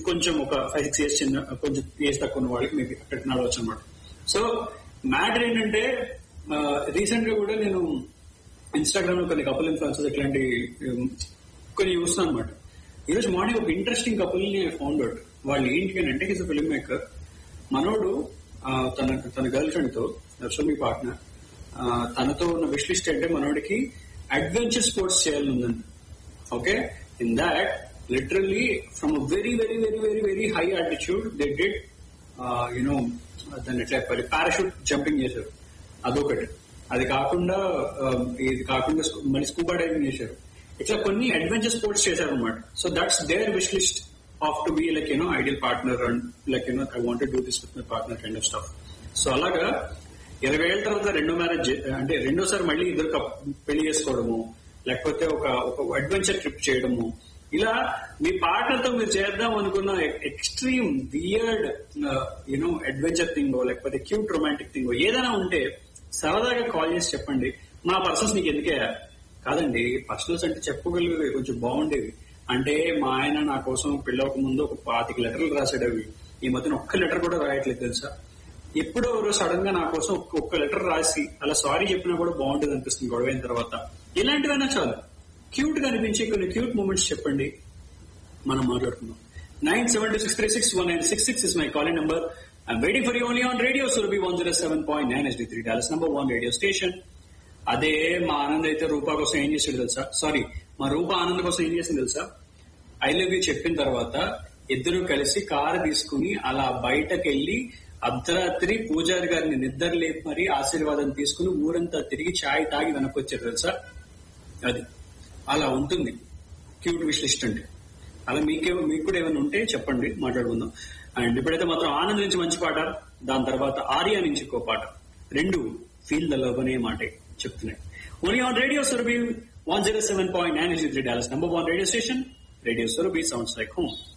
ఇంకొంచెం ఒక five six years చిన్న కొంచెం ఏజ్ తక్కువ ఉన్న వాళ్ళకి మీకు అక్కడ నడవచ్చు అనమాట సో మ్యాటర్ ఏంటంటే రీసెంట్ గా కూడా నేను ఇన్స్టాగ్రామ్ లో కొన్ని కపుల్ ఇన్ఫ్లుయెన్సెస్ ఇట్లాంటి ఉమ్, కొన్ని చూస్తున్నాను అనమాట ఈరోజు మార్నింగ్ ఒక ఇంట్రెస్టింగ్ కపుల్ ని ఫౌండ్ అవుట్ వాళ్ళు ఏంటి అని అంటే హిజ్ ఫిల్మ్ మేకర్ మనోడు ఆ, తన తన గర్ల్ ఫ్రెండ్ తో మీ పార్ట్నర్ తనతో ఉన్న విష్ లిస్ట్ అంటే మనోడికి అడ్వెంచర్ స్పోర్ట్స్ చేయాలనుందండి okay in that literally from very very very very very high altitude they did you know దాన్ని ఎట్లా చెప్పాలి పారాషూట్ జంపింగ్ చేశారు అదొకటి అది కాకుండా ఆ, ఇది కాకుండా స్కూ- మళ్ళీ స్కూబా డైవింగ్ చేశారు ఇట్లా కొన్ని అడ్వెంచర్ స్పోర్ట్స్ చేశారు అనమాట so that's their wish list of to be like you know ideal partner and like you know I want do this with my partner kind of stuff so అలాగా ఇరవై ఏళ్ళ తర్వాత రెండో మ్యారేజ్ అంటే రెండోసారి మళ్ళీ ఇద్దరు కప్- పెళ్లి చేసుకోవడము లేకపోతే ఒక ఒక అడ్వెంచర్ ట్రిప్ చేయడము ఇలా మీ పార్ట్నర్ తో మీరు చేద్దాం అనుకున్న extreme weird you know adventure thing లేకపోతే క్యూట్ రొమాంటిక్ థింగ్ ఏదైనా ఉంటే సరదాగా కాల్ చేసి చెప్పండి మా పర్సన్స్ నీకు ఎందుకే కాదండి పర్సనల్స్ అంటే చెప్పగలిగేవి కొంచెం బాగుండేవి అంటే మా ఆయన నా కోసం పెళ్ళవక ముందు ఒక పాతిక లెటర్లు రాసాడవి ఈ మధ్యన ఒక్క లెటర్ కూడా రాయట్లేదు తెలుసా ఎప్పుడో ఎవరో సడన్ గా నా కోసం ఒక్క- ఒక్క లెటర్ రాసి అలా సారీ చెప్పినా కూడా బాగుంటుంది అనిపిస్తుంది గొడవ అయిన తర్వాత ఇలాంటివైనా చాలు క్యూట్ గా అనిపించే కొన్ని క్యూట్ మూమెంట్స్ చెప్పండి మనం మాట్లాడుకుందాం nine seven two six three six one nine six six is my calling number I'm waiting for you only on radio Surabhi one zero seven point nine S three Dallas number one radio station అదే మా ఆనంద్ అయితే రూపా కోసం ఏం చేసాడు తెలుసా sorry మా రూపా ఆనంద్ కోసం ఏం చేసింది తెలుసా ఐ లవ్ యూ చెప్పిన తర్వాత ఇద్దరు కలిసి కారు తీసుకుని అలా బయటకు వెళ్లి అర్ధరాత్రి పూజారి గారిని నిద్ర లేపి మరి ఆశీర్వాదం తీసుకుని ఊరంతా తిరిగి ఛాయ్ తాగి వెనకొచ్చారు తెలుసా అది అలా ఉంటుంది క్యూట్ విష్ లిస్ట్ అంటే అలా మీకే మీకు కూడా ఏమైనా ఉంటే చెప్పండి మాట్లాడుకుందాం అండ్ ఇప్పుడైతే మాత్రం ఆనంద్ నుంచి మంచి పాట దాని తర్వాత ఆర్యా నుంచి ఇంకో పాట రెండు ఫీల్ ద లవ్ అనే మాటే చెప్తున్నాయి only on radio Surabhi one zero seven point nine three Dallas number one radio station radio Surabhi sounds like home